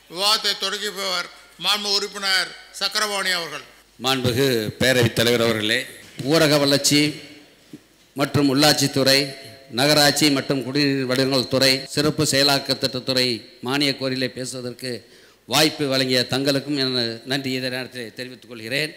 விவாதத்தை தொடங்கியவர் மாண்பு உறுப்பினர் சக்கரபாணி அவர்கள் மாண்புகு பேரவைத் தலைவர் அவர்களே ஊரக வளர்ச்சி மற்றும் உள்ளாட்சித்துறை நகராட்சி மற்றும் குடிநீர் வடிவங்கள் துறை சிறப்பு செயலாக்க திட்டத்துறை மானிய கோரிலை பேசுவதற்கு வாய்ப்பு வழங்கிய தங்களுக்கும் எனது நன்றி இந்த நேரத்தில் தெரிவித்துக் கொள்கிறேன்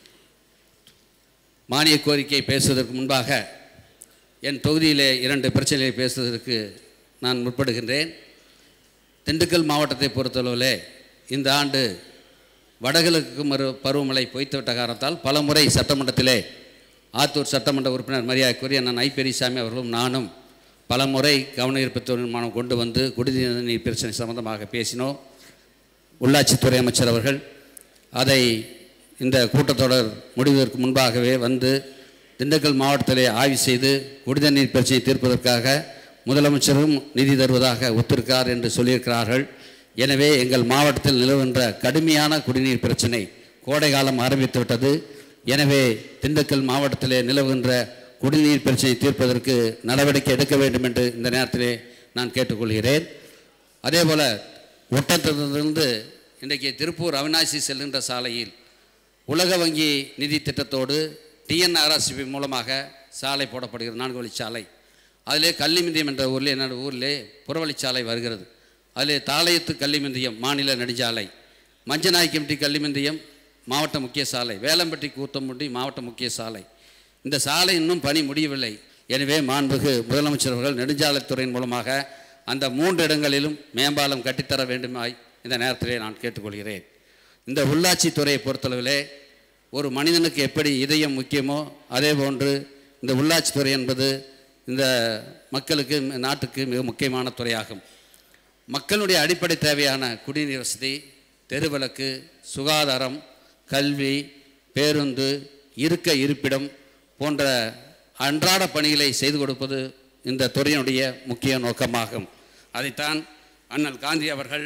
மானிய கோரிக்கை பேசுவதற்கு முன்பாக என் தொகுதியிலே இரண்டு பிரச்சனைகளை பேசுவதற்கு நான் முற்படுகின்றேன் திண்டுக்கல் மாவட்டத்தை பொறுத்தளவிலே இந்த ஆண்டு வடகிழக்கு மறு பருவமழை பொய்த்துவிட்ட காரணத்தால் பலமுறை சட்டமன்றத்திலே ஆத்தூர் சட்டமன்ற உறுப்பினர் மரியாதைக்குரிய நான் ஐ பெரியசாமி அவர்களும் நானும் பலமுறை கவன ஈர்ப்பு தீர்மானம் கொண்டு வந்து குடிநீர் நீர் பிரச்சனை சம்பந்தமாக பேசினோம் உள்ளாட்சித்துறை அமைச்சர் அவர்கள் அதை இந்த கூட்டத்தொடர் முடிவதற்கு முன்பாகவே வந்து திண்டுக்கல் மாவட்டத்திலே ஆய்வு செய்து குடிநீர் நீர் பிரச்சனையை தீர்ப்பதற்காக முதலமைச்சரும் நிதி தருவதாக ஒத்திருக்கார் என்று சொல்லியிருக்கிறார்கள் எனவே எங்கள் மாவட்டத்தில் நிலவுகின்ற கடுமையான குடிநீர் பிரச்சனை கோடை காலம் ஆரம்பித்து விட்டது எனவே திண்டுக்கல் மாவட்டத்திலே நிலவுகின்ற குடிநீர் பிரச்சனையை தீர்ப்பதற்கு நடவடிக்கை எடுக்க வேண்டும் என்று இந்த நேரத்திலே நான் கேட்டுக்கொள்கிறேன் அதேபோல் ஒட்டத்திலிருந்து இன்றைக்கு திருப்பூர் அவினாசி செல்கின்ற சாலையில் உலக வங்கி நிதி திட்டத்தோடு டிஎன்ஆர்ஆர்சிபி மூலமாக சாலை போடப்படுகிறது நான்கு வழிச்சாலை அதிலே கள்ளிமிந்தியம் என்ற ஊரில் என்னோட ஊரிலே புறவழிச்சாலை வருகிறது அதிலே தாளையத்து கள்ளிமிந்தியம் மாநில நெடுஞ்சாலை மஞ்சநாய்க்கம்பட்டி கள்ளிமிந்தியம் மாவட்ட முக்கிய சாலை வேலம்பட்டி கூத்தம்பட்டி மாவட்ட முக்கிய சாலை இந்த சாலை இன்னும் பணி முடியவில்லை எனவே மாண்புகு முதலமைச்சர் அவர்கள் நெடுஞ்சாலைத்துறையின் மூலமாக அந்த மூன்று இடங்களிலும் மேம்பாலம் கட்டித்தர வேண்டுமாய் இந்த நேரத்திலே நான் கேட்டுக்கொள்கிறேன் இந்த உள்ளாட்சித்துறையை பொறுத்தளவிலே ஒரு மனிதனுக்கு எப்படி இதயம் முக்கியமோ அதே போன்று இந்த உள்ளாட்சித்துறை என்பது இந்த மக்களுக்கு நாட்டுக்கு மிக முக்கியமான துறையாகும் மக்களுடைய அடிப்படை தேவையான குடிநீர் வசதி தெருவிளக்கு சுகாதாரம் கல்வி பேருந்து இருக்க இருப்பிடம் போன்ற அன்றாட பணிகளை செய்து கொடுப்பது இந்த துறையினுடைய முக்கிய நோக்கமாகும் அதைத்தான் அண்ணல் காந்தி அவர்கள்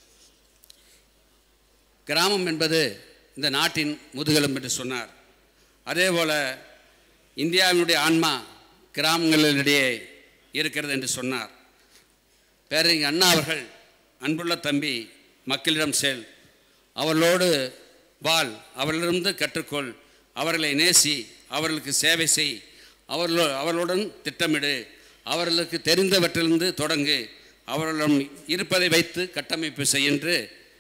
கிராமம் என்பது இந்த நாட்டின் முதுகெலும்பு என்று சொன்னார் அதேபோல இந்தியாவினுடைய ஆன்மா கிராமங்களிடையே இருக்கிறது என்று சொன்னார் பேரறிஞர் அண்ணா அவர்கள் அன்புள்ள தம்பி மக்களிடம் செல் அவர்களோடு வாழ் அவர்களிடமிருந்து கற்றுக்கொள் அவர்களை நேசி அவர்களுக்கு சேவை செய் அவர்களோ அவர்களுடன் திட்டமிடு அவர்களுக்கு தெரிந்தவற்றிலிருந்து தொடங்கு அவர்களிடம் இருப்பதை வைத்து கட்டமைப்பு செய் என்று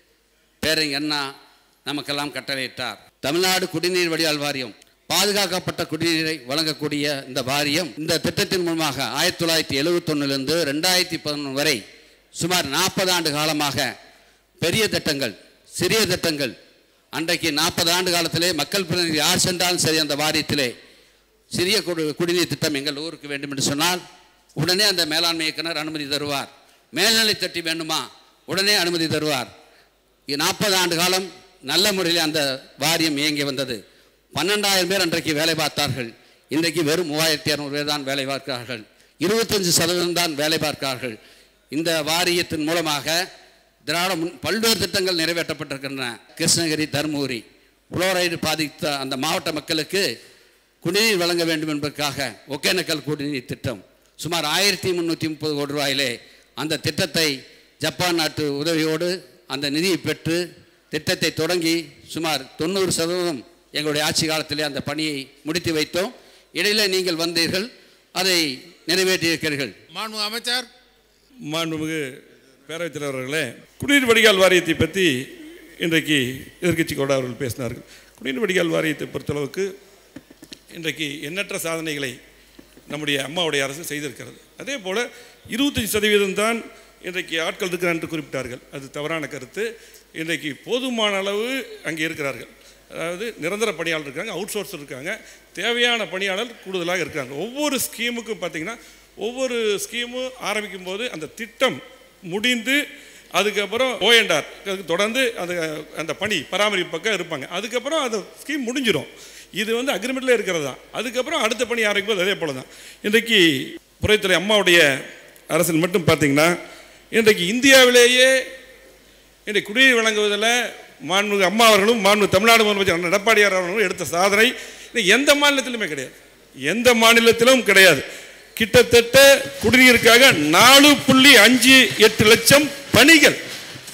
பேரறிஞர் அண்ணா நமக்கெல்லாம் கட்டளையிட்டார் தமிழ்நாடு குடிநீர் வடிகால் வாரியம் பாதுகாக்கப்பட்ட குடிநீரை வழங்கக்கூடிய இந்த வாரியம் இந்த திட்டத்தின் மூலமாக ஆயிரத்தி தொள்ளாயிரத்தி எழுபத்தொன்னுலேருந்து ரெண்டாயிரத்தி பதினொன்று வரை சுமார் நாற்பது ஆண்டு காலமாக பெரிய திட்டங்கள் சிறிய திட்டங்கள் அன்றைக்கு நாற்பது ஆண்டு காலத்திலே மக்கள் பிரதிநிதி யார் சென்றாலும் சரி அந்த வாரியத்திலே சிறிய குடி குடிநீர் திட்டம் எங்கள் ஊருக்கு வேண்டும் என்று சொன்னால் உடனே அந்த மேலாண்மை இயக்குனர் அனுமதி தருவார் மேல்நிலை தட்டி வேண்டுமா உடனே அனுமதி தருவார் நாற்பது ஆண்டு காலம் நல்ல முறையில் அந்த வாரியம் இயங்கி வந்தது பன்னெண்டாயிரம் பேர் அன்றைக்கு வேலை பார்த்தார்கள் இன்றைக்கு வெறும் மூவாயிரத்தி இரநூறு பேர் தான் வேலை பார்க்கிறார்கள் இருபத்தஞ்சு சதவீதம் தான் வேலை பார்க்கிறார்கள் இந்த வாரியத்தின் மூலமாக திராவிட முன் பல்வேறு திட்டங்கள் நிறைவேற்றப்பட்டிருக்கின்றன கிருஷ்ணகிரி தருமபுரி புளோரைடு பாதித்த அந்த மாவட்ட மக்களுக்கு குடிநீர் வழங்க வேண்டும் என்பதற்காக ஒகேனக்கல் குடிநீர் திட்டம் சுமார் ஆயிரத்தி முந்நூற்றி முப்பது கோடி ரூபாயிலே அந்த திட்டத்தை ஜப்பான் நாட்டு உதவியோடு அந்த நிதியை பெற்று திட்டத்தை தொடங்கி சுமார் தொண்ணூறு சதவீதம் எங்களுடைய ஆட்சி காலத்திலே அந்த பணியை முடித்து வைத்தோம் இடையில நீங்கள் வந்தீர்கள் அதை நிறைவேற்றியிருக்கிறீர்கள் மாண்பு அமைச்சர் மாண்புமிகு பேரவைத் தலைவர்களே குடிநீர் வடிகால் வாரியத்தை பற்றி இன்றைக்கு எதிர்க்கட்சி கூட அவர்கள் பேசினார்கள் குடிநீர் வடிகால் வாரியத்தை பொறுத்தளவுக்கு இன்றைக்கு எண்ணற்ற சாதனைகளை நம்முடைய அம்மாவுடைய அரசு செய்திருக்கிறது அதே போல் இருபத்தஞ்சி சதவீதம் தான் இன்றைக்கு ஆட்கள் இருக்கிறார் என்று குறிப்பிட்டார்கள் அது தவறான கருத்து இன்றைக்கு போதுமான அளவு அங்கே இருக்கிறார்கள் அதாவது நிரந்தர பணியாளர் இருக்காங்க அவுட் சோர்ஸ் இருக்காங்க தேவையான பணியாளர் கூடுதலாக இருக்காங்க ஒவ்வொரு ஸ்கீமுக்கும் பார்த்தீங்கன்னா ஒவ்வொரு ஸ்கீமும் ஆரம்பிக்கும் போது அந்த திட்டம் முடிந்து அதுக்கப்புறம் ஓஎன்ஆர் அதுக்கு தொடர்ந்து அந்த அந்த பணி பராமரிப்பு பக்கம் இருப்பாங்க அதுக்கப்புறம் அந்த ஸ்கீம் முடிஞ்சிடும் இது வந்து அக்ரிமெண்ட்டில் இருக்கிறது தான் அதுக்கப்புறம் அடுத்த பணி ஆரம்பிக்கும் போது அதே போல தான் இன்றைக்கு புறைத்துறை அம்மாவுடைய அரசில் மட்டும் பார்த்தீங்கன்னா இன்றைக்கு இந்தியாவிலேயே இன்றைக்கு குடிநீர் வழங்குவதில் மாண்புமிகு அம்மா அவர்களும் மாண்பு தமிழ்நாடு முதலமைச்சர் அண்ணன் எடப்பாடியார் அவர்களும் எடுத்த சாதனை இன்னைக்கு எந்த மாநிலத்திலுமே கிடையாது எந்த மாநிலத்திலும் கிடையாது கிட்டத்தட்ட குடிநீருக்காக நாலு புள்ளி அஞ்சு எட்டு லட்சம் பணிகள்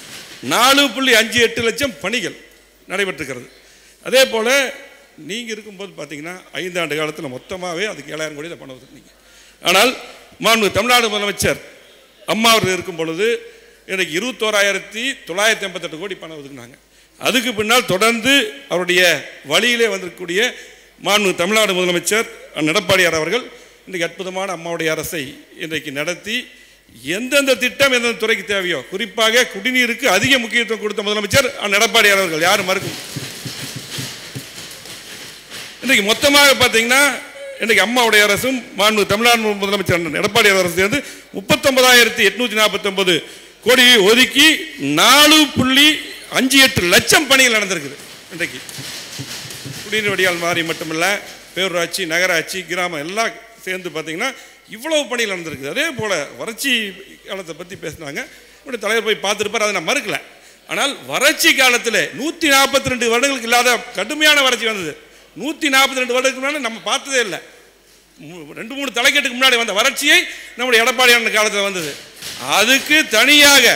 நாலு புள்ளி அஞ்சு எட்டு லட்சம் பணிகள் நடைபெற்றிருக்கிறது அதே போல் நீங்கள் இருக்கும்போது பார்த்தீங்கன்னா ஐந்தாண்டு காலத்தில் மொத்தமாகவே அதுக்கு ஏழாயிரம் கோடி தான் பணம் ஒதுக்குனீங்க ஆனால் மாண்பு தமிழ்நாடு முதலமைச்சர் அம்மா அவர்கள் இருக்கும் பொழுது எனக்கு இருபத்தோராயிரத்தி தொள்ளாயிரத்தி எண்பத்தெட்டு கோடி பணம் ஒதுக்குனாங்க அதுக்கு பின்னால் தொடர்ந்து அவருடைய வழியிலே வந்திருக்கக்கூடிய மாண்பு தமிழ்நாடு முதலமைச்சர் அண்ணன் எடப்பாடியார் அவர்கள் இன்றைக்கு அற்புதமான அம்மாவுடைய அரசை இன்றைக்கு நடத்தி எந்தெந்த திட்டம் எந்தெந்த துறைக்கு தேவையோ குறிப்பாக குடிநீருக்கு அதிக முக்கியத்துவம் கொடுத்த முதலமைச்சர் அண்ணன் எடப்பாடியார் அவர்கள் யாரும் மறுக்கும் இன்றைக்கு மொத்தமாக பார்த்தீங்கன்னா இன்றைக்கு அம்மாவுடைய அரசும் மாண்பு தமிழ்நாடு முதலமைச்சர் அண்ணன் எடப்பாடி அரசு சேர்ந்து முப்பத்தொன்பதாயிரத்தி எட்நூற்றி நாற்பத்தொன்பது கோடியை ஒதுக்கி நாலு புள்ளி அஞ்சு எட்டு லட்சம் பணிகள் நடந்திருக்குது இன்றைக்கு குடிநீர் வடிகால் மாறி மட்டுமல்ல பேரூராட்சி நகராட்சி கிராமம் எல்லாம் சேர்ந்து பார்த்தீங்கன்னா இவ்வளவு பணிகள் நடந்திருக்குது அதே போல் வறட்சி காலத்தை பற்றி பேசினாங்க உடைய தலைவர் போய் பார்த்துருப்பார் அதை நான் மறுக்கல ஆனால் வறட்சி காலத்தில் நூற்றி நாற்பத்தி ரெண்டு வருடங்களுக்கு இல்லாத கடுமையான வறட்சி வந்தது நூற்றி நாற்பத்தி ரெண்டு வருடத்துக்கு முன்னாடி நம்ம பார்த்ததே இல்லை மூ- ரெண்டு மூணு தலைக்கட்டுக்கு முன்னாடி வந்த வறட்சியை நம்முடைய எடப்பாடியான காலத்தில் வந்தது அதுக்கு தனியாக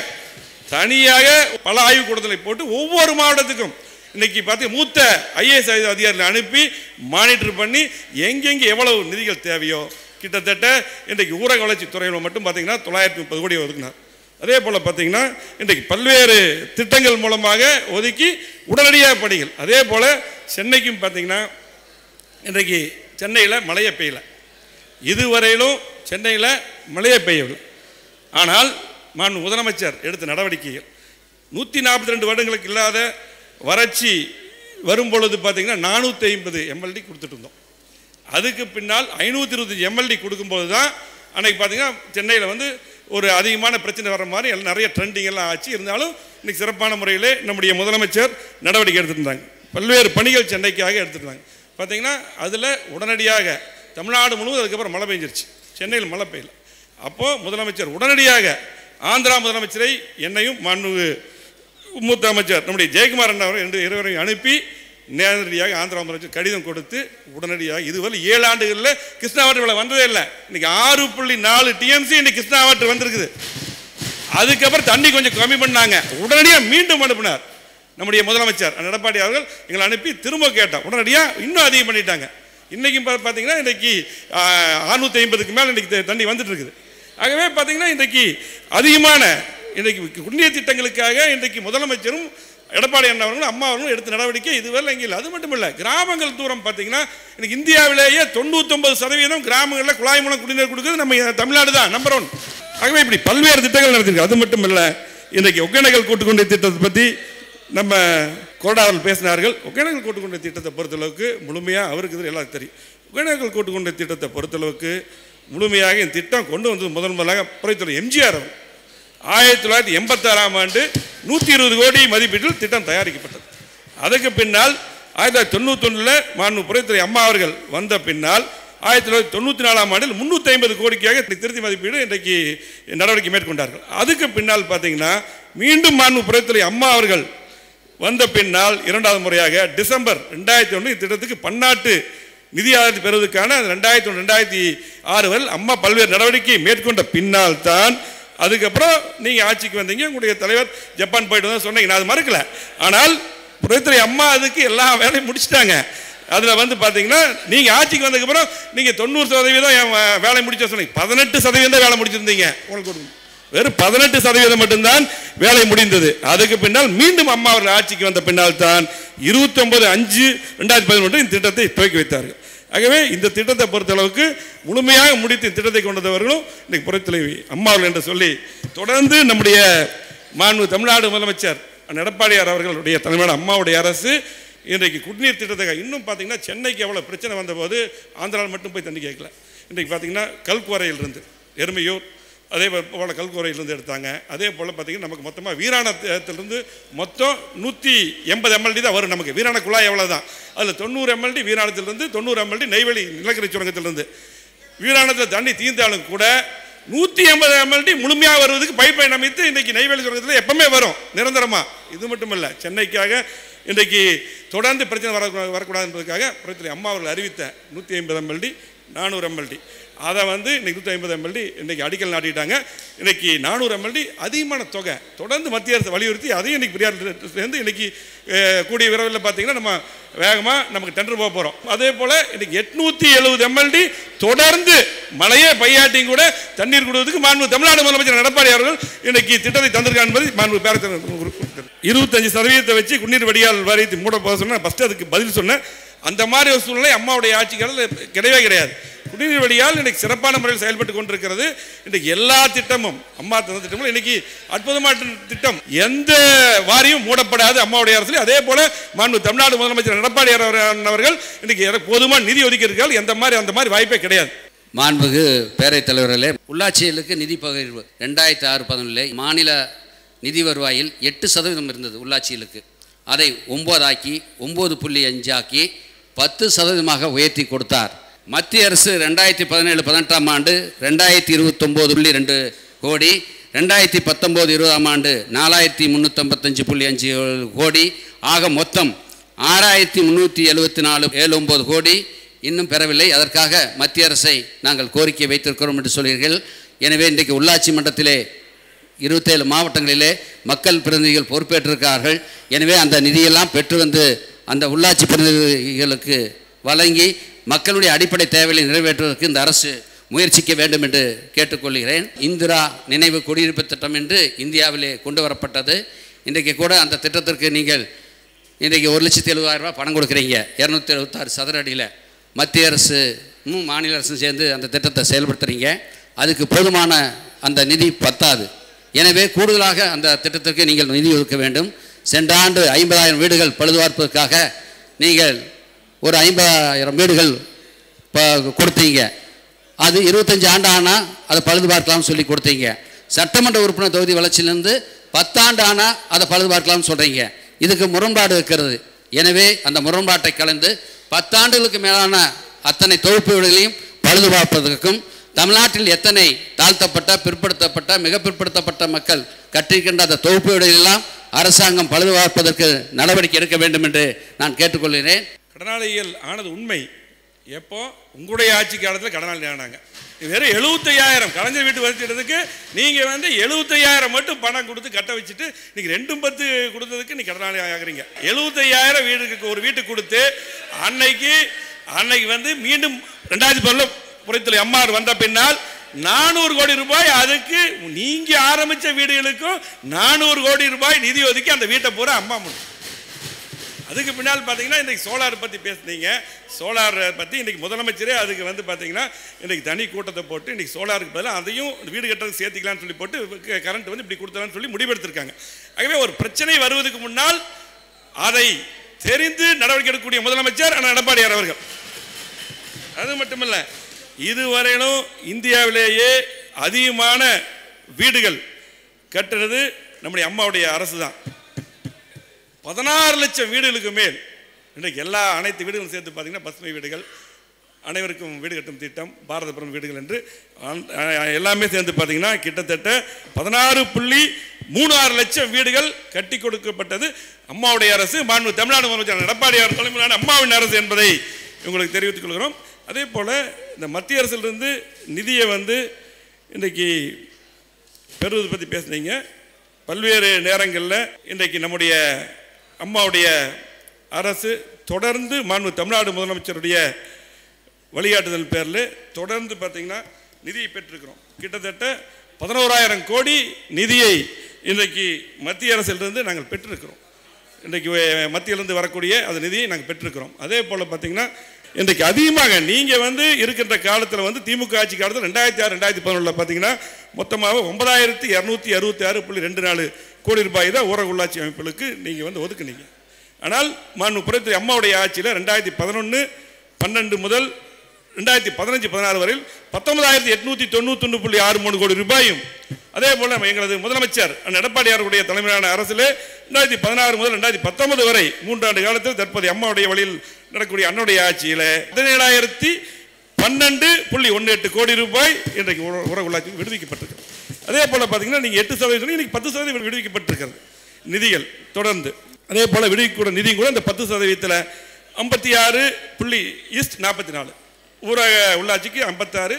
தனியாக பல ஆய்வுக்கூடங்களை போட்டு ஒவ்வொரு மாவட்டத்துக்கும் இன்னைக்கு பார்த்து மூத்த ஐஏஎஸ் அதிகாரிகளை அனுப்பி மானிட்டர் பண்ணி எங்கெங்கே எவ்வளவு நிதிகள் தேவையோ கிட்டத்தட்ட இன்றைக்கு ஊரக வளர்ச்சி துறையில் மட்டும் பார்த்தீங்கன்னா தொள்ளாயிரத்தி முப்பது கோடி ஒதுக்கினார் அதே போல் பார்த்தீங்கன்னா இன்றைக்கு பல்வேறு திட்டங்கள் மூலமாக ஒதுக்கி உடனடியாக பணிகள் அதே போல் சென்னைக்கும் பார்த்தீங்கன்னா இன்றைக்கு சென்னையில் மழையே பெய்யல இதுவரையிலும் சென்னையில் மழையே பெய்யவில்லை ஆனால் மாண்பு முதலமைச்சர் எடுத்த நடவடிக்கைகள் நூற்றி நாற்பத்தி ரெண்டு வருடங்களுக்கு இல்லாத வறட்சி வரும் பொழுது பார்த்தீங்கன்னா நானூற்றி ஐம்பது எம்எல்டி கொடுத்துட்டு இருந்தோம் அதுக்கு பின்னால் ஐநூற்றி இருபத்தஞ்சி எம்எல்டி கொடுக்கும்போது தான் அன்னைக்கு பார்த்தீங்கன்னா சென்னையில் வந்து ஒரு அதிகமான பிரச்சனை வர மாதிரி எல்லாம் நிறைய ட்ரெண்டிங் எல்லாம் ஆச்சு இருந்தாலும் இன்னைக்கு சிறப்பான முறையில் நம்முடைய முதலமைச்சர் நடவடிக்கை எடுத்துருந்தாங்க பல்வேறு பணிகள் சென்னைக்காக எடுத்துருந்தாங்க பார்த்தீங்கன்னா அதில் உடனடியாக தமிழ்நாடு முழுவதும் அதுக்கப்புறம் மழை பெஞ்சிருச்சு சென்னையில் மழை பெய்யல அப்போது முதலமைச்சர் உடனடியாக ஆந்திரா முதலமைச்சரை என்னையும் மாண்பு மூத்த அமைச்சர் நம்முடைய ஜெயக்குமார் அண்ணா அவர்கள் ரெண்டு இருவரையும் அனுப்பி நேரடியாக ஆந்திரா முதலமைச்சர் கடிதம் கொடுத்து உடனடியாக இதுவரை ஏழு ஆண்டுகளில் கிருஷ்ணாவட்டு விலை வந்ததே இல்லை இன்னைக்கு ஆறு புள்ளி நாலு டிஎம்சி இன்னைக்கு கிருஷ்ணாவட்டு வந்திருக்குது அதுக்கப்புறம் தண்ணி கொஞ்சம் கம்மி பண்ணாங்க உடனடியாக மீண்டும் அனுப்பினார் நம்முடைய முதலமைச்சர் அண்ணன் எடப்பாடி அவர்கள் எங்களை அனுப்பி திரும்ப கேட்டோம் உடனடியாக இன்னும் அதிகம் பண்ணிட்டாங்க இன்றைக்கும் பா- பார்த்தீங்கன்னா இன்றைக்கி அறுநூற்றி ஐம்பதுக்கு மேலே இன்றைக்கி த- தண்ணி வந்துட்டு இருக்குது ஆகவே பார்த்தீங்கன்னா இன்றைக்கி அதிகமான இன்றைக்கு குடிநீர் திட்டங்களுக்காக இன்றைக்கு முதலமைச்சரும் எடப்பாடி அண்ணா அவர்களும் அம்மா அவர்களும் எடுத்த நடவடிக்கை இதுவரை இங்கே இல்லை அது மட்டும் இல்லை கிராமங்கள் தூரம் பார்த்தீங்கன்னா இன்னைக்கு இந்தியாவிலேயே தொண்ணூத்தொன்பது சதவீதம் கிராமங்களில் குழாய் மூலம் குடிநீர் கொடுக்குறது நம்ம தமிழ்நாடு தான் நம்பர் ஒன் ஆகவே இப்படி பல்வேறு திட்டங்கள் நடத்திருக்கு அது மட்டும் இல்லை இன்றைக்கு ஒகேனக்கல் கூட்டுக்கொண்டை திட்டத்தை பற்றி நம்ம கோடாவில் பேசினார்கள் ஒகேனக்கல் கூட்டுக்கொண்டை திட்டத்தை பொறுத்தளவுக்கு முழுமையாக அவருக்கு இது எல்லாருக்கும் தெரியும் ஒகேனக்கல் கூட்டுக்கொண்டை திட்டத்தை பொறுத்தளவுக்கு முழுமையாக இந்த திட்டம் கொண்டு வந்தது முதன் முதலாக புறைத்துறை எம்ஜிஆர் அவர் ஆயிரத்தி தொள்ளாயிரத்தி எண்பத்தாறாம் ஆண்டு நூற்றி இருபது கோடி மதிப்பீட்டில் திட்டம் தயாரிக்கப்பட்டது அதுக்கு பின்னால் ஆயிரத்தி தொள்ளாயிரத்தி தொண்ணூத்தொன்னில் மாண்பு புறைத்துறை அம்மா அவர்கள் வந்த பின்னால் ஆயிரத்தி தொள்ளாயிரத்தி தொண்ணூற்றி நாலாம் ஆண்டில் முந்நூற்றி ஐம்பது கோடிக்காக இந்த திருத்தி மதிப்பீடு இன்றைக்கு நடவடிக்கை மேற்கொண்டார்கள் அதுக்கு பின்னால் பார்த்தீங்கன்னா மீண்டும் மாண்பு புறைத்துறை அம்மா அவர்கள் வந்த பின்னால் இரண்டாவது முறையாக டிசம்பர் ரெண்டாயிரத்தி ஒன்று இத்திட்டத்துக்கு பன்னாட்டு நிதி ஆதரவு பெறுவதற்கான ரெண்டாயிரத்தி ஒன்று ரெண்டாயிரத்தி ஆறு வரை அம்மா பல்வேறு நடவடிக்கை மேற்கொண்ட பின்னால் தான் அதுக்கப்புறம் நீங்கள் ஆட்சிக்கு வந்தீங்க உங்களுடைய தலைவர் ஜப்பான் போயிட்டு வந்து சொன்னீங்க நான் அது மறுக்கல ஆனால் புறத்துறை அம்மா அதுக்கு எல்லா வேலையும் முடிச்சிட்டாங்க அதில் வந்து பார்த்தீங்கன்னா நீங்கள் ஆட்சிக்கு வந்ததுக்கப்புறம் நீங்கள் தொண்ணூறு சதவீதம் என் வே- வேலை முடிச்ச சொன்னீங்க பதினெட்டு சதவீதம் தான் வேலை முடிச்சிருந்தீங்க உங்களுக்கு கொடுங்க. வெறும் பதினெட்டு சதவீதம் மட்டும்தான் வேலை முடிந்தது அதுக்கு பின்னால் மீண்டும் அம்மா அவர்கள் ஆட்சிக்கு வந்த பின்னால் தான் இருபத்தொன்பது அஞ்சு ரெண்டாயிரத்தி பதினொன்று இந்த திட்டத்தை துவக்கி வைத்தார்கள் ஆகவே இந்த திட்டத்தை பொறுத்தளவுக்கு முழுமையாக முடித்து இந்த திட்டத்தை கொண்டு வந்தவர்களும் இன்னைக்கு புறத்தலைவி அம்மா அவர்கள் என்று சொல்லி தொடர்ந்து நம்முடைய மாண்பு தமிழ்நாடு முதலமைச்சர் அண்ணன் எடப்பாடியார் அவர்களுடைய தலைமையான அம்மாவுடைய அரசு இன்றைக்கு குடிநீர் திட்டத்தை இன்னும் பார்த்தீங்கன்னா சென்னைக்கு எவ்வளோ பிரச்சனை வந்தபோது ஆந்திராவில் மட்டும் போய் தண்ணி கேட்கல இன்றைக்கு பார்த்தீங்கன்னா கல்குவரையிலிருந்து எருமையூர் அதே போல் கல்குவரையிலிருந்து எடுத்தாங்க அதே போல் பார்த்தீங்கன்னா நமக்கு மொத்தமாக வீராணத்திலிருந்து மொத்தம் நூற்றி எண்பது எம்எல்டி தான் வரும் நமக்கு வீராண குழாய் எவ்வளோ தான் அதில் தொண்ணூறு எம்எல்டி வீராணத்திலிருந்து தொண்ணூறு எம்எல்டி நெய்வேலி நிலக்கரி சுரங்கத்திலிருந்து வீராணத்தில் தண்ணி தீர்ந்தாலும் கூட நூற்றி எண்பது எம்எல்டி முழுமையாக வருவதற்கு பைப் லைன் அமைத்து இன்றைக்கி நெய்வேலி சுரங்கத்தில் எப்பவுமே வரும் நிரந்தரமாக இது மட்டும் இல்லை சென்னைக்காக இன்றைக்கு தொடர்ந்து பிரச்சனை வர வரக்கூடாது என்பதற்காக பிரச்சனை அம்மா அவர்கள் அறிவித்த நூற்றி ஐம்பது எம்எல்டி நானூறு எம்எல்டி அதை வந்து இன்னைக்கு நூற்றி ஐம்பது எம்எல்டி இன்னைக்கு அடிக்கல் நாட்டிட்டாங்க இன்னைக்கு நானூறு எம்எல்டி அதிகமான தொகை தொடர்ந்து மத்திய அரசு வலியுறுத்தி அதையும் இன்னைக்கு பெரியார் சேர்ந்து இன்னைக்கு அஹ், கூடிய விரைவில் பார்த்தீங்கன்னா நம்ம வேகமாக நமக்கு டெண்டர் போக போகிறோம் அதே போல் இன்னைக்கு எட்நூற்றி எழுபது எம்எல்டி தொடர்ந்து மழையே பையாட்டியும் கூட தண்ணீர் கொடுவதற்கு மாண்பு தமிழ்நாடு முதலமைச்சர் எடப்பாடி அவர்கள் இன்னைக்கு திட்டத்தை தந்திருக்கார் என்பது மாண்பு பேரத்தில் இருபத்தஞ்சு சதவீதத்தை வச்சு குடிநீர் வடிகால் வாரியத்தை மூட போக சொன்னேன் ஃபஸ்ட்டு அதுக்கு பதில் சொன்னேன் அந்த மாதிரி ஒரு சூழ்நிலை அம்மாவுடைய ஆட்சி காலத்தில் கிடையவே கிடையாது குடிநீர் வடிகால் இன்னைக்கு சிறப்பான முறையில் செயல்பட்டு கொண்டிருக்கிறது இன்னைக்கு எல்லா திட்டமும் அம்மா தந்த திட்டமும் இன்னைக்கு அற்புதமான திட்டம் எந்த வாரியம் மூடப்படாது அம்மாவுடைய அரசில் அதே போல மாண்பு தமிழ்நாடு முதலமைச்சர் எடப்பாடி அவர்கள் இன்னைக்கு எர- போதுமான நிதி ஒதுக்கி இருக்கால் எந்த மாதிரி அந்த மாதிரி வாய்ப்பே கிடையாது மாண்புகு பேரவைத் தலைவர்களே உள்ளாட்சிகளுக்கு நிதி பகிர்வு ரெண்டாயிரத்தி ஆறு பதினொன்றில் மாநில நிதி வருவாயில் எட்டு சதவீதம் இருந்தது உள்ளாட்சிகளுக்கு அதை ஒம்போதாக்கி ஒம்பது புள்ளி அஞ்சாக்கி பத்து சதவீதமாக உயர்த்தி கொடுத்தார் மத்திய அரசு ரெண்டாயிரத்தி பதினேழு பதினெட்டாம் ஆண்டு ரெண்டாயிரத்தி இருபத்தொம்போது புள்ளி ரெண்டு கோடி ரெண்டாயிரத்தி பத்தொம்போது இருபதாம் ஆண்டு நாலாயிரத்தி முந்நூற்றம்பத்தஞ்சு புள்ளி அஞ்சு ஏழு கோடி ஆக மொத்தம் ஆறாயிரத்தி முந்நூற்றி எழுபத்தி நாலு ஏழு ஒம்பது கோடி இன்னும் பெறவில்லை அதற்காக மத்திய அரசை நாங்கள் கோரிக்கை வைத்திருக்கிறோம் என்று சொல்கிறீர்கள் எனவே இன்றைக்கு உள்ளாட்சி மன்றத்திலே இருபத்தேழு மாவட்டங்களிலே மக்கள் பிரதிநிதிகள் பொறுப்பேற்றிருக்கிறார்கள் எனவே அந்த நிதியெல்லாம் பெற்று வந்து அந்த உள்ளாட்சி பிரதிநிதிகளுக்கு வழங்கி மக்களுடைய அடிப்படை தேவைகளை நிறைவேற்றுவதற்கு இந்த அரசு முயற்சிக்க வேண்டும் என்று கேட்டுக்கொள்கிறேன் இந்திரா நினைவு குடியிருப்பு திட்டம் என்று இந்தியாவிலே கொண்டு வரப்பட்டது இன்றைக்கு கூட அந்த திட்டத்திற்கு நீங்கள் இன்றைக்கு ஒரு லட்சத்தி எழுபதாயிரம் ரூபாய் பணம் கொடுக்குறீங்க இரநூத்தி எழுபத்தாறு சதுர அடியில் மத்திய அரசும் மாநில அரசும் சேர்ந்து அந்த திட்டத்தை செயல்படுத்துறீங்க அதுக்கு போதுமான அந்த நிதி பத்தாது எனவே கூடுதலாக அந்த திட்டத்திற்கு நீங்கள் நிதி ஒதுக்க வேண்டும் சென்ற ஆண்டு ஐம்பதாயிரம் வீடுகள் பழுதுபார்ப்பதற்காக நீங்கள் ஒரு ஐம்பதாயிரம் வீடுகள் ப- கொடுத்தீங்க அது இருபத்தஞ்சு ஆண்டு ஆனால் அதை பழுது பார்க்கலாம்னு சொல்லி கொடுத்தீங்க சட்டமன்ற உறுப்பினர் தொகுதி வளர்ச்சியிலேருந்து பத்தாண்டு ஆனால் அதை பழுது பார்க்கலாம்னு சொல்கிறீங்க இதுக்கு முரண்பாடு இருக்கிறது எனவே அந்த முரண்பாட்டை கலந்து பத்தாண்டுகளுக்கு மேலான அத்தனை தொகுப்பு வீடுகளையும் பழுது பார்ப்பதற்கும் தமிழ்நாட்டில் எத்தனை தாழ்த்தப்பட்ட பிற்படுத்தப்பட்ட மிக பிற்படுத்தப்பட்ட மக்கள் கட்டிருக்கின்ற அந்த தொகுப்பு வீடுகளெல்லாம் அரசாங்கம் பழுது பார்ப்பதற்கு நடவடிக்கை எடுக்க வேண்டும் என்று நான் கேட்டுக்கொள்கிறேன் கடனாளிகள் ஆனது உண்மை எப்போ உங்களுடைய ஆட்சி காலத்தில் கடனாளி ஆனாங்க இது வெறும் எழுபத்தையாயிரம் கலைஞர் வீட்டு வசதிக்கு நீங்கள் வந்து எழுபத்தையாயிரம் மட்டும் பணம் கொடுத்து கட்ட வச்சுட்டு நீங்கள் ரெண்டும் பத்து கொடுத்ததுக்கு நீ கடனாளி ஆகுறீங்க எழுபத்தையாயிரம் வீடுக்கு ஒரு வீட்டுக்கு கொடுத்து அன்னைக்கு அன்னைக்கு வந்து மீண்டும் ரெண்டாயிரத்தி பதினொன்று புறத்தில் எம்ஆர் வந்த பின்னால் நானூறு கோடி ரூபாய் அதுக்கு நீங்க ஆரம்பிச்ச வீடுகளுக்கும் நானூறு கோடி ரூபாய் நிதி ஒதுக்கி அந்த வீட்டை பூரா அம்மா முடியும் அதுக்கு பின்னால் பார்த்தீங்கன்னா இன்றைக்கி சோலார் பற்றி பேசுனீங்க சோலார் பற்றி இன்றைக்கி முதலமைச்சரே அதுக்கு வந்து பார்த்தீங்கன்னா இன்றைக்கி தனி கூட்டத்தை போட்டு இன்றைக்கி சோலாருக்கு பதிலாக அதையும் வீடு கட்டுறதுக்கு சேர்த்திக்கலாம்னு சொல்லி போட்டு கரண்ட் வந்து இப்படி கொடுத்தலாம்னு சொல்லி முடிவெடுத்திருக்காங்க ஆகவே ஒரு பிரச்சனை வருவதற்கு முன்னால் அதை தெரிந்து நடவடிக்கை எடுக்கக்கூடிய முதலமைச்சர் அண்ணா எடப்பாடியார் அவர்கள் அது மட்டுமல்ல இதுவரையிலும் இந்தியாவிலேயே அதிகமான வீடுகள் கட்டுறது நம்முடைய அம்மாவுடைய அரசு தான் பதினாறு லட்சம் வீடுகளுக்கு மேல் இன்றைக்கு எல்லா அனைத்து வீடுகளும் சேர்த்து பார்த்தீங்கன்னா பசுமை வீடுகள் அனைவருக்கும் வீடு கட்டும் திட்டம் பாரதபுரம் வீடுகள் என்று அந்த- அஹ் எல்லாமே சேர்ந்து பார்த்தீங்கன்னா கிட்டத்தட்ட பதினாறு புள்ளி மூணு ஆறு லட்சம் வீடுகள் கட்டி கொடுக்கப்பட்டது அம்மாவுடைய அரசு மாண்பு தமிழ்நாடு முதலமைச்சர் எடப்பாடியார் தலைமையிலான அம்மாவின் அரசு என்பதை உங்களுக்கு தெரிவித்துக் கொள்கிறோம் அதே போல் இந்த மத்திய அரசிலிருந்து நிதியை வந்து இன்றைக்கு பெறுவது பற்றி பேசுனீங்க பல்வேறு நேரங்களில் இன்றைக்கு நம்முடைய அம்மாவுடைய அரசு தொடர்ந்து மாண்பு தமிழ்நாடு முதலமைச்சருடைய வழிகாட்டுதல் பேரில் தொடர்ந்து பார்த்தீங்கன்னா நிதியை பெற்றிருக்கிறோம் கிட்டத்தட்ட பதினோராயிரம் கோடி நிதியை இன்றைக்கு மத்திய அரசிலிருந்து நாங்கள் பெற்றிருக்கிறோம் இன்றைக்கு அஹ், மத்தியிலிருந்து வரக்கூடிய அந்த நிதியை நாங்கள் பெற்றிருக்கிறோம் அதே போல் பார்த்தீங்கன்னா இன்றைக்கு அதிகமாக நீங்கள் வந்து இருக்கின்ற காலத்தில் வந்து திமுக ஆட்சி காலத்தில் ரெண்டாயிரத்தி ஆறு ரெண்டாயிரத்தி பதினொன்றில் பார்த்தீங்கன்னா மொத்தமாக ஒன்பதாயிரத்தி இரநூத்தி அறுபத்தி ஆறு புள்ளி ரெண்டு நாலு கோடி ரூபாய் தான் ஊரக உள்ளாட்சி அமைப்புகளுக்கு நீங்கள் வந்து ஒதுக்குனீங்க ஆனால் மாண்பு புரட்சி அம்மாவுடைய ஆட்சியில் ரெண்டாயிரத்தி பதினொன்று பன்னெண்டு முதல் ரெண்டாயிரத்தி பதினஞ்சு பதினாறு வரையில் பத்தொன்பதாயிரத்தி எட்நூத்தி தொண்ணூத்தொன்று புள்ளி ஆறு மூணு கோடி ரூபாயும் அதே போல எங்களது முதலமைச்சர் அண்ணன் எடப்பாடியாருடைய தலைமையிலான அரசில் ரெண்டாயிரத்தி பதினாறு முதல் ரெண்டாயிரத்தி பத்தொன்பது வரை மூன்றாண்டு காலத்தில் தற்போதைய அம்மாவுடைய வழியில் நடக்கக்கூடிய அன்னுடைய ஆட்சியில் பதினேழாயிரத்தி பன்னெண்டு புள்ளி ஒன்று எட்டு கோடி ரூபாய் இன்றைக்கு ஊர- ஊரக உள்ளாட்சி விடுவிக்கப்பட்டிருக்கு அதே போல் பார்த்தீங்கன்னா நீங்கள் எட்டு சதவீதம் இன்னைக்கு பத்து சதவீதம் விடுவிக்கப்பட்டிருக்கிறது நிதிகள் தொடர்ந்து அதே போல் விடுவிக்கூட நிதி கூட இந்த பத்து சதவீதத்தில் ஐம்பத்தி ஆறு புள்ளி ஈஸ்ட் நாற்பத்தி நாலு ஊரக உள்ளாட்சிக்கு ஐம்பத்தாறு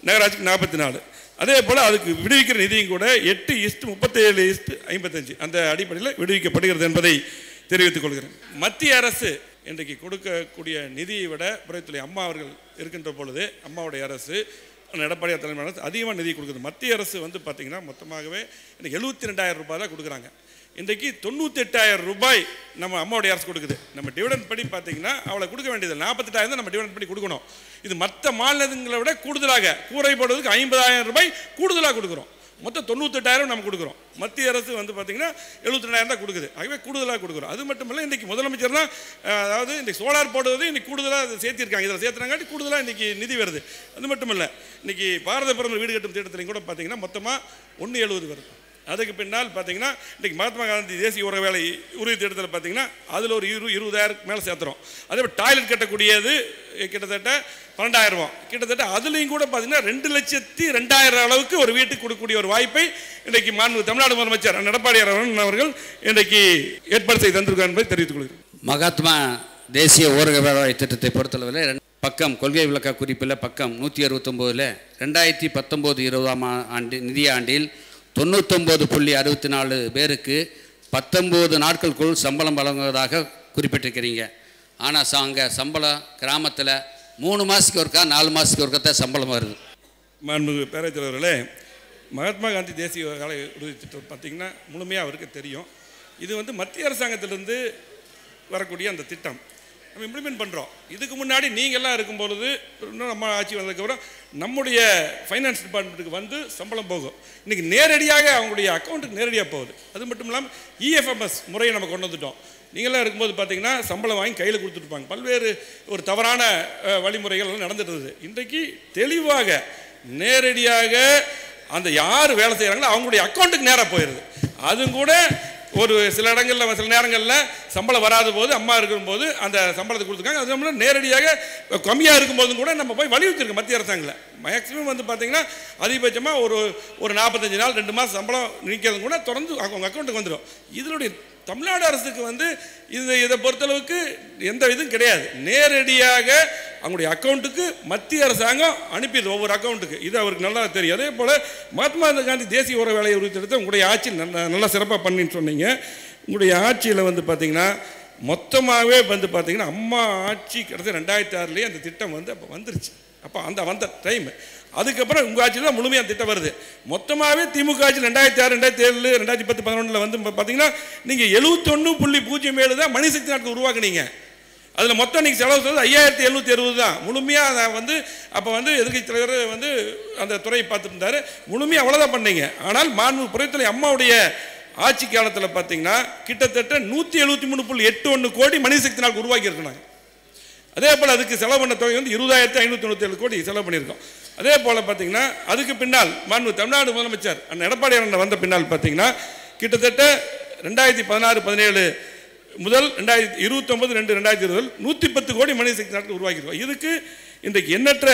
நகராட்சிக்கு நாற்பத்தி நாலு அதே போல் அதுக்கு விடுவிக்கிற நிதியும் கூட எட்டு இஸ்ட் முப்பத்தேழு இஸ்ட் ஐம்பத்தஞ்சு அந்த அடிப்படையில் விடுவிக்கப்படுகிறது என்பதை தெரிவித்துக் கொள்கிறேன் மத்திய அரசு இன்றைக்கு கொடுக்கக்கூடிய நிதியை விட புறத்துறை அம்மா அவர்கள் இருக்கின்ற பொழுது அம்மாவுடைய அரசு எடப்பாடியார் தலைமையான அரசு அதிகமாக நிதி கொடுக்குது மத்திய அரசு வந்து பார்த்திங்கன்னா மொத்தமாகவே இன்னைக்கு எழுபத்தி ரெண்டாயிரம் ரூபாய் தான் கொடுக்குறாங்க இன்றைக்கு தொண்ணூற்றி எட்டாயிரம் ரூபாய் நம்ம அம்மாவுடைய அரசு கொடுக்குது நம்ம டிவிடெண்ட் படி பார்த்தீங்கன்னா அவளை கொடுக்க வேண்டியது நாற்பத்தெட்டாயிரம் தான் நம்ம டிவிடெண்ட் படி கொடுக்கணும் இது மற்ற மாநிலங்களை விட கூடுதலாக கூரை போடுறதுக்கு ஐம்பதாயிரம் ரூபாய் கூடுதலாக கொடுக்குறோம் மொத்தம் தொண்ணூத்தெட்டாயிரம் நம்ம கொடுக்குறோம் மத்திய அரசு வந்து பார்த்தீங்கன்னா எழுபத்தி ரெண்டாயிரம் தான் கொடுக்குது ஆகவே கூடுதலாக கொடுக்குறோம் அது மட்டும் இல்லை இன்றைக்கி முதலமைச்சர்லாம் அஹ், அதாவது இன்றைக்கி சோலார் போடுவது இன்றைக்கி கூடுதலாக அதை சேர்த்திருக்காங்க இதில் சேர்த்துனாங்காட்டி கூடுதலாக இன்றைக்கி நிதி வருது அது மட்டும் இல்லை இன்றைக்கி பாரத பிரதமர் வீடு கட்டும் திட்டத்திலையும் கூட பார்த்தீங்கன்னா மொத்தமாக ஒன்று எழுபது வருது அதுக்கு பின்னால் பார்த்தீங்கன்னா இன்றைக்கி மகாத்மா காந்தி தேசிய உர வேலை உறுதி திட்டத்தில் பார்த்தீங்கன்னா அதில் ஒரு இரு இருபதாயிரம் மேலே சேர்த்துறோம் அதே மாதிரி டாய்லெட் கட்டக்கூடியது கிட்டத்தட்ட பன்னெண்டாயிரம் ரூபா கிட்டத்தட்ட அதுலேயும் கூட பார்த்தீங்கன்னா ரெண்டு லட்சத்தி ரெண்டாயிரம் அளவுக்கு ஒரு வீட்டுக்கு கொடுக்கக்கூடிய ஒரு வாய்ப்பை இன்றைக்கு மாண்பு தமிழ்நாடு முதலமைச்சர் அண்ணன் எடப்பாடியார் அவர்கள் இன்றைக்கு ஏற்பாடு செய்து தந்திருக்கார் என்பதை தெரிவித்துக் கொள்கிறேன் மகாத்மா தேசிய ஊரக வேளாண் திட்டத்தை பொறுத்தளவில் ரெண்டு- பக்கம் கொள்கை விளக்க குறிப்பில் பக்கம் நூற்றி அறுபத்தொம்போதில் ரெண்டாயிரத்தி பத்தொம்போது இருபதாம் ஆ- ஆண்டு நிதியாண்டில் தொண்ணூத்தொம்பது புள்ளி அறுபத்தி நாலு பேருக்கு பத்தொம்போது நாட்களுக்குள் சம்பளம் வழங்குவதாக குறிப்பிட்டிருக்கிறீங்க ஆனால் அங்கே சம்பளம் கிராமத்தில் மூணு மாதத்துக்கு ஒருக்கா நாலு மாதத்துக்கு ஒருக்கா தான் சம்பளம் வருது மாண்புமிகு பேரவைத் தலைவர்களே மகாத்மா காந்தி தேசிய வேலை உறுதி திட்டம் பார்த்தீங்கன்னா முழுமையாக அவருக்கு தெரியும் இது வந்து மத்திய அரசாங்கத்திலிருந்து வரக்கூடிய அந்த திட்டம் நம்ம இம்ப்ளிமெண்ட் பண்ணுறோம் இதுக்கு முன்னாடி நீங்கள்லாம் இருக்கும்பொழுது இன்னும் நம்ம ஆட்சி வந்ததுக்கப்புறம் நம்முடைய ஃபைனான்ஸ் டிபார்ட்மெண்ட்டுக்கு வந்து சம்பளம் போகும் இன்றைக்கி நேரடியாக அவங்களுடைய அக்கௌண்ட்டுக்கு நேரடியாக போகுது அது மட்டும் இல்லாமல் இஎஃப்எம்எஸ் முறையை நம்ம கொண்டு வந்துட்டோம் நீங்களாம் இருக்கும்போது பார்த்தீங்கன்னா சம்பளம் வாங்கி கையில் கொடுத்துருப்பாங்க பல்வேறு ஒரு தவறான அஹ், வழிமுறைகள் எல்லாம் நடந்துட்டு இருந்தது இன்றைக்கு தெளிவாக நேரடியாக அந்த யார் வேலை செய்கிறாங்களோ அவங்களுடைய அக்கௌண்ட்டுக்கு நேராக போயிடுது அதுவும் கூட ஒரு சில இடங்களில் சில நேரங்களில் சம்பளம் வராத போது அம்மா இருக்கும்போது அந்த சம்பளத்தை கொடுத்துருக்காங்க அது நம்ம நேரடியாக கம்மியாக இருக்கும்போதும் கூட நம்ம போய் வலியுறுத்திருக்கோம் மத்திய அரசாங்கில் மேக்ஸிமம் வந்து பார்த்தீங்கன்னா அதிகபட்சமாக ஒரு ஒரு நாற்பத்தஞ்சு நாள் ரெண்டு மாதம் சம்பளம் நிற்கிறது கூட தொடர்ந்து அவங்க அக்கௌண்ட்டுக்கு வந்துடும் இதனுடைய தமிழ்நாடு அரசுக்கு வந்து இது இதை பொறுத்தளவுக்கு எந்த இதுவும் கிடையாது நேரடியாக அவங்களுடைய அக்கௌண்ட்டுக்கு மத்திய அரசாங்கம் அனுப்பிடுது ஒவ்வொரு அக்கௌண்ட்டுக்கு இது அவருக்கு நல்லா தெரியும் அதே போல் மகாத்மா காந்தி தேசிய உர வேலையை உறுதித்தெடுத்து உங்களுடைய ஆட்சி நல்ல நல்லா சிறப்பாக பண்ணின்னு சொன்னீங்க உங்களுடைய ஆட்சியில் வந்து பார்த்தீங்கன்னா மொத்தமாகவே வந்து பார்த்தீங்கன்னா அம்மா ஆட்சி கிட்டத்தட்ட ரெண்டாயிரத்தி ஆறுலேயே அந்த திட்டம் வந்து அப்போ வந்துருச்சு அப்போ அந்த வந்த டைம் அதுக்கப்புறம் உங்கள் ஆட்சியில் தான் முழுமையாக திட்டம் வருது மொத்தமாகவே திமுக ஆட்சி ரெண்டாயிரத்தி ஆறு ரெண்டாயிரத்தி ஏழு ரெண்டாயிரத்தி பத்து பதினொன்றில் வந்து பார்த்தீங்கன்னா நீங்கள் எழுபத்தொன்று புள்ளி பூஜ்ஜியம் ஏழு தான் மணிசக்தி நாட்கள் உருவாக்குனீங்க அதில் மொத்தம் நீங்கள் செலவு சொல்றது ஐயாயிரத்தி எழுநூற்றி அறுபது தான் முழுமையாக அதை வந்து அப்போ வந்து எதிர்க்கட்சி தலைவர் வந்து அந்த துறையை பார்த்துட்டு இருந்தார் முழுமையாக அவ்வளோதான் பண்ணீங்க ஆனால் மாண்பு புறத்துறை அம்மாவுடைய ஆட்சி காலத்தில் பார்த்தீங்கன்னா கிட்டத்தட்ட நூற்றி எழுபத்தி மூணு புள்ளி எட்டு ஒன்று கோடி மணிசக்தி நாள் உருவாக்கி இருக்கிறாங்க அதே போல் அதுக்கு செலவு பண்ண தொகை வந்து இருபதாயிரத்தி ஐநூற்றி தொண்ணூற்றி ஏழு கோடி செலவு பண்ணியிருக்கோம் அதே போல் பார்த்தீங்கன்னா அதுக்கு பின்னால் மாண்பு தமிழ்நாடு முதலமைச்சர் அந்த எடப்பாடி அண்ணன் வந்த பின்னால் பார்த்தீங்கன்னா கிட்டத்தட்ட ரெண்டாயிரத்தி பதினாறு பதினேழு முதல் ரெண்டாயிரத்தி இருபத்தொம்பது ரெண்டு ரெண்டாயிரத்தி இருபது நூற்றி பத்து கோடி மனித சக்தி நாட்கள் உருவாக்கியிருக்கோம் இதுக்கு இன்றைக்கு எண்ணற்ற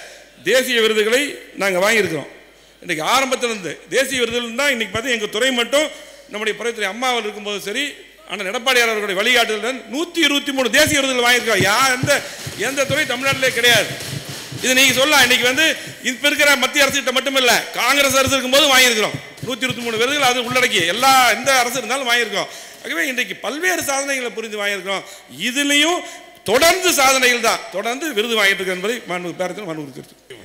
தேசிய விருதுகளை நாங்கள் வாங்கியிருக்கிறோம் இன்றைக்கி ஆரம்பத்திலிருந்து தேசிய விருதுகள் தான் இன்றைக்கி பார்த்தீங்கன்னா எங்கள் துறை மட்டும் நம்முடைய புறத்துறை அம்மாவில் இருக்கும்போது சரி ஆனால் எடப்பாடியார் அவர்களுடைய வழிகாட்டுதல் நூற்றி இருபத்தி மூணு தேசிய விருதுகள் வாங்கியிருக்கோம் யா எந்த எந்த துறை தமிழ்நாட்டிலே கிடையாது இது நீங்கள் சொல்லலாம் இன்னைக்கு வந்து இப்போ இருக்கிற மத்திய அரசு கிட்ட மட்டும் இல்லை காங்கிரஸ் அரசு இருக்கும்போது வாங்கியிருக்கிறோம் நூற்றி இருபத்தி மூணு விருதுகள் அது உள்ளடக்கி எல்லா எந்த அரசு இருந்தாலும் வாங்கியிருக்கோம் ஆகவே இன்றைக்கு பல்வேறு சாதனைகளை புரிந்து வாங்கியிருக்கிறோம் இதுலேயும் தொடர்ந்து சாதனைகள் தான் தொடர்ந்து விருது வாங்கிட்டு இருக்கு என்பதை மாண்பு பேரத்தில் மனு